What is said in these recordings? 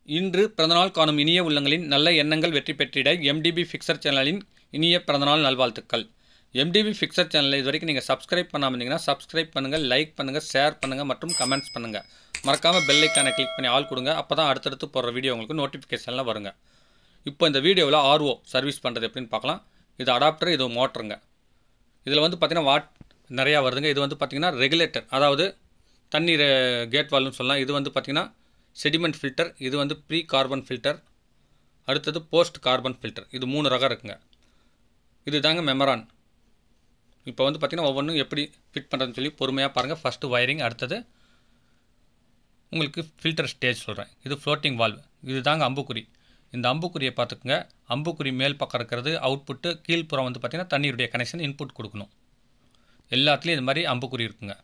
இன்று பிறந்தநாள் காணும் இனிய உள்ளங்களின் நல்ல எண்ணங்கள் வெற்றி பெற்றிட எம்டிபி ஃபிக்சர் சேனலின் இனிய பிறந்தநாள் நல்வாழ்த்துக்கள் எம்டிபி ஃபிக்சர் சேனலை இது வரைக்கும் நீங்கள் சப்ஸ்கிரைப் பண்ணாமல் இருந்தீங்கன்னா சப்ஸ்கிரைப் பண்ணுங்கள் லைக் பண்ணுங்கள் ஷேர் பண்ணுங்கள் மற்றும் கமெண்ட்ஸ் பண்ணுங்கள் மறக்காமல் பெல் ஐக்கானை கிளிக் பண்ணி ஆல் கொடுங்க அப்போ தான் அடுத்தடுத்து போடுற வீடியோ உங்களுக்கு நோட்டிஃபிகேஷனில் வருங்க இப்போ இந்த வீடியோவில் ஆர்ஓ சர்வீஸ் பண்ணுறது எப்படின்னு பார்க்கலாம் இது அடாப்டர் இது மோட்டருங்க இதில் வந்து பார்த்திங்கன்னா வாட் நிறையா வருதுங்க இது வந்து பார்த்திங்கன்னா ரெகுலேட்டர் அதாவது தண்ணீர் கேட் வால்னு சொல்லலாம் இது வந்து பார்த்திங்கன்னா செடிமெண்ட் ஃபில்டர் இது வந்து ப்ரீ கார்பன் ஃபில்டர் அடுத்தது போஸ்ட் கார்பன் ஃபில்டர் இது மூணு ரகம் இருக்குங்க இது தாங்க மெமரான் இப்போ வந்து பார்த்திங்கன்னா ஒவ்வொன்றும் எப்படி ஃபிட் பண்ணுறதுன்னு சொல்லி பொறுமையாக பாருங்கள் ஃபஸ்ட்டு வயரிங் அடுத்தது உங்களுக்கு ஃபில்டர் ஸ்டேஜ் சொல்கிறேன் இது ஃப்ளோட்டிங் வால்வ் இது தாங்க அம்புக்குறி இந்த அம்புக்குறியை பார்த்துக்குங்க அம்புக்குறி மேல் பக்கம் இருக்கிறது அவுட்புட்டு கீழ்ப்புறம் வந்து பார்த்திங்கன்னா தண்ணீருடைய கனெக்ஷன் இன்புட் கொடுக்கணும் எல்லாத்துலேயும் இது மாதிரி அம்புக்குறி இருக்குங்க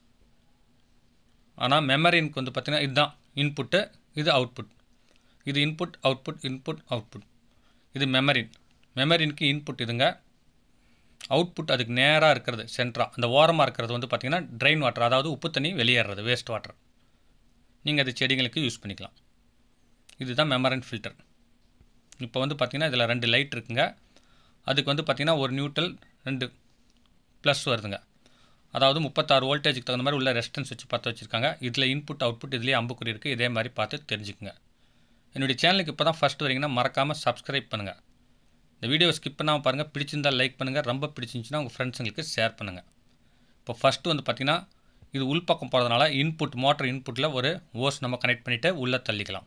ஆனால் மெமரினுக்கு வந்து பார்த்திங்கன்னா இதுதான் இன்புட்டு இது அவுட்புட் இது இன்புட் அவுட்புட் இன்புட் அவுட்புட் இது மெமரின் மெமரினுக்கு இன்புட் இதுங்க அவுட்புட் அதுக்கு நேராக இருக்கிறது சென்ட்ரா அந்த ஓரமாக இருக்கிறது வந்து பார்த்திங்கன்னா ட்ரைன் வாட்டர் அதாவது உப்பு தண்ணி வெளியேறது வேஸ்ட் வாட்டர் நீங்கள் அது செடிங்களுக்கு யூஸ் பண்ணிக்கலாம் இதுதான் மெமரன் ஃபில்டர் இப்போ வந்து பார்த்திங்கன்னா இதில் ரெண்டு லைட் இருக்குங்க அதுக்கு வந்து பார்த்திங்கன்னா ஒரு நியூட்ரல் ரெண்டு ப்ளஸ் வருதுங்க அதாவது முப்பத்தாறு வோல்டேஜுக்கு தகுந்த மாதிரி உள்ள ரெஸ்டன்ஸ் வச்சு பார்த்து வச்சுருக்காங்க இதில் இன்புட் அவுட்புட் இதுலேயே அம்புக்குறி இருக்குது இதே மாதிரி பார்த்து தெரிஞ்சுக்குங்க என்னுடைய சேனலுக்கு இப்போ தான் ஃபஸ்ட் வரீங்கன்னா மறக்காமல் சப்ஸ்கிரைப் பண்ணுங்கள் இந்த வீடியோவை ஸ்கிப் பண்ணாமல் பாருங்கள் பிடிச்சிருந்தால் லைக் பண்ணுங்கள் ரொம்ப பிடிச்சிருந்துச்சுன்னா உங்கள் ஃப்ரெண்ட்ஸுங்களுக்கு ஷேர் பண்ணுங்கள் இப்போ ஃபஸ்ட்டு வந்து பார்த்திங்கன்னா இது உள்பக்கம் போகிறதுனால இன்புட் மோட்டர் இன்புட்டில் ஒரு ஓஸ் நம்ம கனெக்ட் பண்ணிவிட்டு உள்ளே தள்ளிக்கலாம்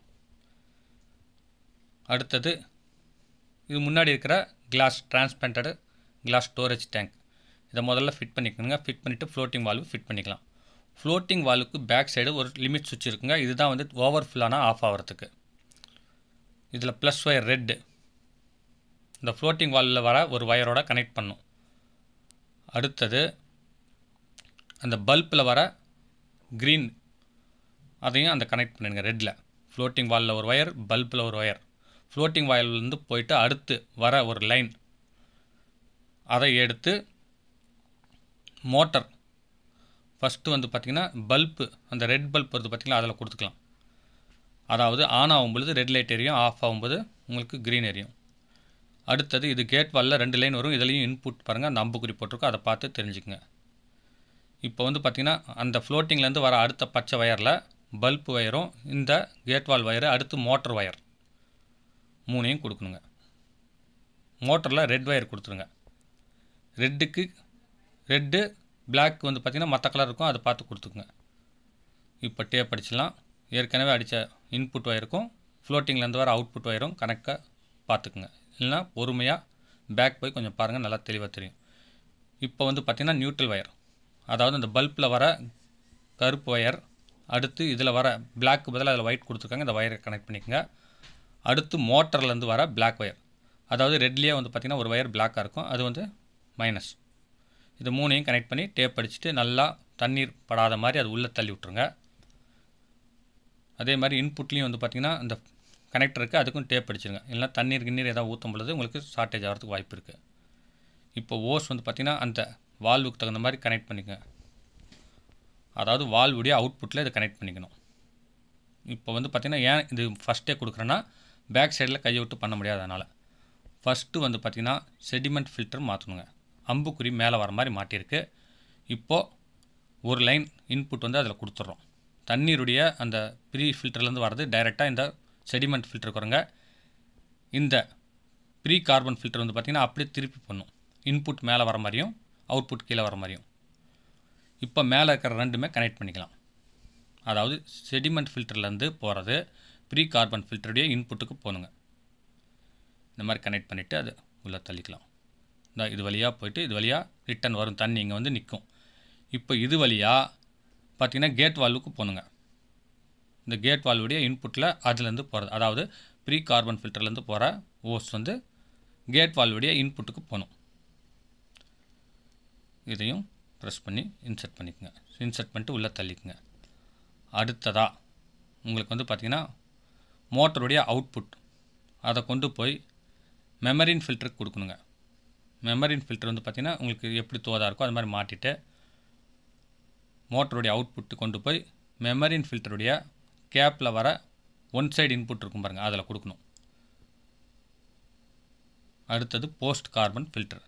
அடுத்தது இது முன்னாடி இருக்கிற glass transparent glass storage tank இதை முதல்ல ஃபிட் பண்ணிக்கணுங்க ஃபிட் பண்ணிவிட்டு ஃப்ளோட்டிங் வால்வு ஃபிட் பண்ணிக்கலாம் ஃப்ளோட்டிங் வால்வுக்கு பேக் சைடு ஒரு லிமிட் சுவிட்ச் இருக்குங்க இதுதான் வந்து ஓவர் ஃபுல்லான ஆஃப் ஆகிறதுக்கு இதில் ப்ளஸ் ஒயர் ரெட்டு இந்த ஃப்ளோட்டிங் வாலில் வர ஒரு ஒயரோட கனெக்ட் பண்ணும் அடுத்தது அந்த பல்பில் வர க்ரீன் அதையும் அந்த கனெக்ட் பண்ணிடுங்க ரெட்டில் ஃப்ளோட்டிங் வாலில் ஒரு ஒயர் பல்பில் ஒரு ஒயர் ஃப்ளோட்டிங் வாயிலேருந்து போயிட்டு அடுத்து வர ஒரு லைன் அதை எடுத்து மோட்டர் ஃபஸ்ட்டு வந்து பார்த்திங்கன்னா பல்பு அந்த ரெட் பல்ப் வருது பார்த்திங்களா அதில் கொடுத்துக்கலாம் அதாவது ஆன் ஆகும்பொழுது ரெட் லைட் எரியும் ஆஃப் ஆகும்போது உங்களுக்கு க்ரீன் எரியும் அடுத்தது இது கேட் வாலில் ரெண்டு லைன் வரும் இதுலேயும் இன்புட் பாருங்கள் அந்த அம்புக்குறி போட்டிருக்கோம் அதை பார்த்து தெரிஞ்சுக்குங்க இப்போ வந்து பார்த்திங்கன்னா அந்த ஃப்ளோட்டிங்லேருந்து வர அடுத்த பச்சை வயரில் பல்ப் ஒயரும் இந்த கேட் வால் ஒயரு அடுத்து மோட்டர் ஒயர் மூணையும் கொடுக்கணுங்க மோட்டரில் ரெட் ஒயர் கொடுத்துருங்க ரெட்டுக்கு ரெட்டு பிளாக் வந்து பார்த்திங்கன்னா மற்ற கலர் இருக்கும் அதை பார்த்து கொடுத்துக்குங்க இப்போ டேப் அடிச்சிடலாம் ஏற்கனவே அடித்த இன்புட் ஒயருக்கும் ஃப்ளோட்டிங்லேருந்து வர அவுட்புட் ஒயரும் கணக்காக பார்த்துக்குங்க இல்லைனா பொறுமையாக பேக் போய் கொஞ்சம் பாருங்கள் நல்லா தெளிவாக தெரியும் இப்போ வந்து பார்த்திங்கன்னா நியூட்ரல் ஒயர் அதாவது இந்த பல்பில் வர கருப்பு ஒயர் அடுத்து இதில் வர பிளாக் பதிலாக அதில் ஒயிட் கொடுத்துருக்காங்க இந்த ஒயரை கனெக்ட் பண்ணிக்கோங்க அடுத்து மோட்டர்லேருந்து வர பிளாக் ஒயர் அதாவது ரெட்லேயே வந்து பார்த்திங்கன்னா ஒரு ஒயர் பிளாக்காக இருக்கும் அது வந்து மைனஸ் இது மூணையும் கனெக்ட் பண்ணி டேப் அடிச்சுட்டு நல்லா தண்ணீர் படாத மாதிரி அது உள்ளே தள்ளி விட்ருங்க அதே மாதிரி இன்புட்லேயும் வந்து பார்த்திங்கன்னா இந்த கனெக்டருக்கு அதுக்கும் டேப் அடிச்சிருங்க இல்லைனா தண்ணீர் கிண்ணீர் ஏதாவது ஊற்றும் பொழுது உங்களுக்கு ஷார்ட்டேஜ் ஆகிறதுக்கு வாய்ப்பு இருக்குது இப்போ ஓஸ் வந்து பார்த்திங்கன்னா அந்த வால்வுக்கு தகுந்த மாதிரி கனெக்ட் பண்ணிக்கோங்க அதாவது வால்வுடைய அவுட்புட்டில் இதை கனெக்ட் பண்ணிக்கணும் இப்போ வந்து பார்த்திங்கன்னா ஏன் இது ஃபஸ்ட்டே கொடுக்குறேன்னா பேக் சைடில் கையை விட்டு பண்ண முடியாது அதனால் ஃபஸ்ட்டு வந்து பார்த்திங்கன்னா செடிமெண்ட் ஃபில்டர் மாற்றணுங்க அம்புக்குறி மேலே வர மாதிரி மாட்டியிருக்கு இப்போது ஒரு லைன் இன்புட் வந்து அதில் கொடுத்துட்றோம் தண்ணீருடைய அந்த ப்ரீ ஃபில்டர்லேருந்து வர்றது டைரெக்டாக இந்த செடிமெண்ட் ஃபில்டருக்கு வருங்க இந்த ப்ரீ கார்பன் ஃபில்டர் வந்து பார்த்திங்கன்னா அப்படியே திருப்பி பண்ணும் இன்புட் மேலே வர மாதிரியும் அவுட்புட் கீழே வர மாதிரியும் இப்போ மேலே இருக்கிற ரெண்டுமே கனெக்ட் பண்ணிக்கலாம் அதாவது செடிமெண்ட் ஃபில்டர்லேருந்து போகிறது ப்ரீ கார்பன் ஃபில்டருடைய இன்புட்டுக்கு போகணுங்க இந்த மாதிரி கனெக்ட் பண்ணிவிட்டு அது உள்ளே தள்ளிக்கலாம் இந்த இது வழியாக போயிட்டு இது வழியாக ரிட்டன் வரும் தண்ணி இங்கே வந்து நிற்கும் இப்போ இது வழியாக பார்த்திங்கன்னா கேட் வால்வுக்கு போகணுங்க இந்த கேட் வால்வுடைய இன்புட்டில் அதுலேருந்து போகிறது அதாவது ப்ரீ கார்பன் ஃபில்டர்லேருந்து போகிற ஓஸ் வந்து கேட் வால்வுடைய இன்புட்டுக்கு போகணும் இதையும் ப்ரெஸ் பண்ணி இன்சர்ட் பண்ணிக்கோங்க இன்சர்ட் பண்ணிட்டு உள்ளே தள்ளிக்குங்க அடுத்ததாக உங்களுக்கு வந்து பார்த்திங்கன்னா மோட்டருடைய அவுட்புட் அதை கொண்டு போய் மெமரின் ஃபில்டருக்கு கொடுக்கணுங்க மெமரின் ஃபில்டர் வந்து பார்த்திங்கன்னா உங்களுக்கு எப்படி தோதாக இருக்கோ அது மாதிரி மாட்டிட்டு மோட்டருடைய அவுட்புட்டு கொண்டு போய் மெமரின் ஃபில்டருடைய கேப்பில் வர ஒன் சைடு இன்புட் இருக்கும் பாருங்கள் அதில் கொடுக்கணும் அடுத்தது போஸ்ட் கார்பன் ஃபில்டர்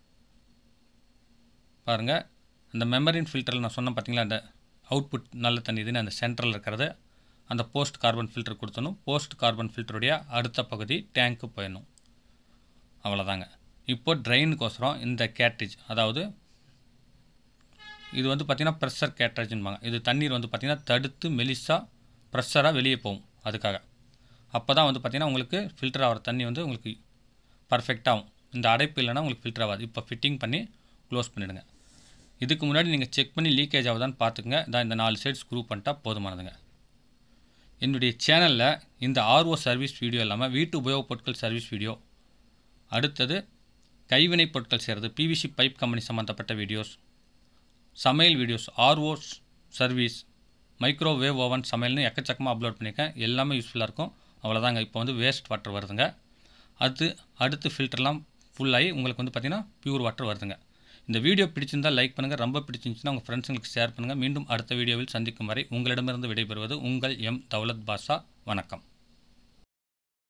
பாருங்கள் அந்த மெமரின் ஃபில்டரில் நான் சொன்னேன் பார்த்தீங்களா அந்த அவுட்புட் நல்ல தண்ணி இதுன்னு அந்த சென்ட்ரலில் இருக்கிறது அந்த போஸ்ட் கார்பன் ஃபில்டர் கொடுத்தணும் போஸ்ட் கார்பன் ஃபில்டருடைய அடுத்த பகுதி டேங்க்கு போயிடணும் அவ்வளோதாங்க இப்போ ட்ரெயினுக்கோசரம் இந்த கேட்ரேஜ் அதாவது இது வந்து பார்த்திங்கன்னா ப்ரெஷர் கேட்ரேஜ்னுபாங்க இது தண்ணீர் வந்து பார்த்திங்கன்னா தடுத்து மெலிசாக ப்ரெஷராக வெளியே போகும் அதுக்காக அப்போ தான் வந்து பார்த்திங்கன்னா உங்களுக்கு ஃபில்டர் ஆகிற தண்ணி வந்து உங்களுக்கு பர்ஃபெக்டாகும் இந்த அடைப்பு இல்லைன்னா உங்களுக்கு ஃபில்டர் ஆகாது இப்போ ஃபிட்டிங் பண்ணி க்ளோஸ் பண்ணிவிடுங்க இதுக்கு முன்னாடி நீங்கள் செக் பண்ணி லீக்கேஜ் ஆகுதான்னு பார்த்துக்குங்க இதான் இந்த நாலு சைடு ஸ்க்ரூ பண்ணிட்டா போதுமானதுங்க என்னுடைய சேனலில் இந்த ஆர்ஓ சர்வீஸ் வீடியோ இல்லாமல் வீட்டு உபயோகப் பொருட்கள் சர்வீஸ் வீடியோ அடுத்தது கைவினைப் பொருட்கள் செய்கிறது பிவிசி பைப் கம்பெனி சம்மந்தப்பட்ட வீடியோஸ் சமையல் videos RO service microwave oven சமையல்னு எக்கச்சக்கமாக அப்லோட் பண்ணியிருக்கேன் எல்லாமே யூஸ்ஃபுல்லாக இருக்கும் அவ்வளோதாங்க இப்போ வந்து வேஸ்ட் வாட்டர் வருதுங்க அது அடுத்து ஃபில்டர்லாம் ஃபுல்லாகி உங்களுக்கு வந்து பார்த்திங்கன்னா பியூர் வாட்டர் வருதுங்க இந்த வீடியோ பிடிச்சிருந்தால் லைக் பண்ணுங்கள் ரொம்ப பிடிச்சிருந்துச்சுன்னா உங்கள் ஃப்ரெண்ட்ஸுங்களுக்கு ஷேர் பண்ணுங்கள் மீண்டும் அடுத்த வீடியோவில் சந்திக்கும் வரை உங்களிடமிருந்து விடைபெறுவது உங்கள் எம் தௌலத் பாஷா வணக்கம்